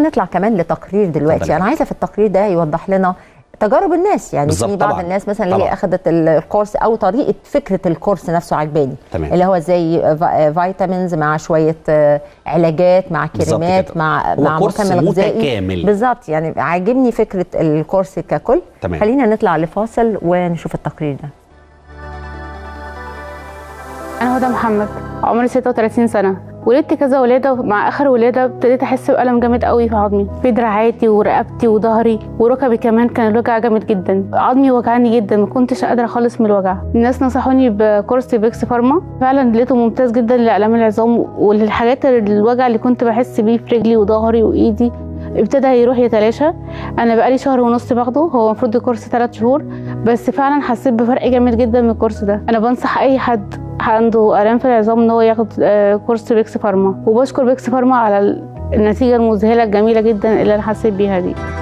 نطلع كمان لتقرير دلوقتي اتفضلي. انا عايزه في التقرير ده يوضح لنا تجارب الناس يعني بالظبط، في بعض طبعاً. الناس مثلا اللي هي طبعاً. اخذت الكورس او طريقه فكره الكورس نفسه عجباني تمام. اللي هو زي فا- فيتامينز مع شويه آه، علاجات مع بالظبط كريمات كده. مع هو مع كورس مكمل غذائي متكامل. بالظبط يعني عاجبني فكره الكورس ككل تمام. خلينا نطلع لفاصل ونشوف التقرير ده أنا هدى محمد عمري 36 سنة ولدت كذا ولادة مع آخر ولادة ابتديت أحس بألم جامد قوي في عظمي في دراعاتي ورقبتي وظهري وركبي كمان كان الوجع جامد جدا عظمي وجعني جدا ما كنتش قادرة خالص من الوجع الناس نصحوني بكورس بيكس فارما فعلا لقيته ممتاز جدا لآلام العظام وللحاجات الوجع اللي كنت بحس بيه في رجلي وظهري وإيدي ابتدى يروح يتلاشى انا بقالي شهر ونص باخده هو المفروض الكورس ثلاث شهور بس فعلا حسيت بفرق جامد جدا من الكورس ده انا بنصح اي حد عنده الام في العظام ان هو ياخد آه، كورس بيكس فارما وبشكر بيكس فارما على النتيجه المذهله الجميله جدا اللي انا حسيت بيها دي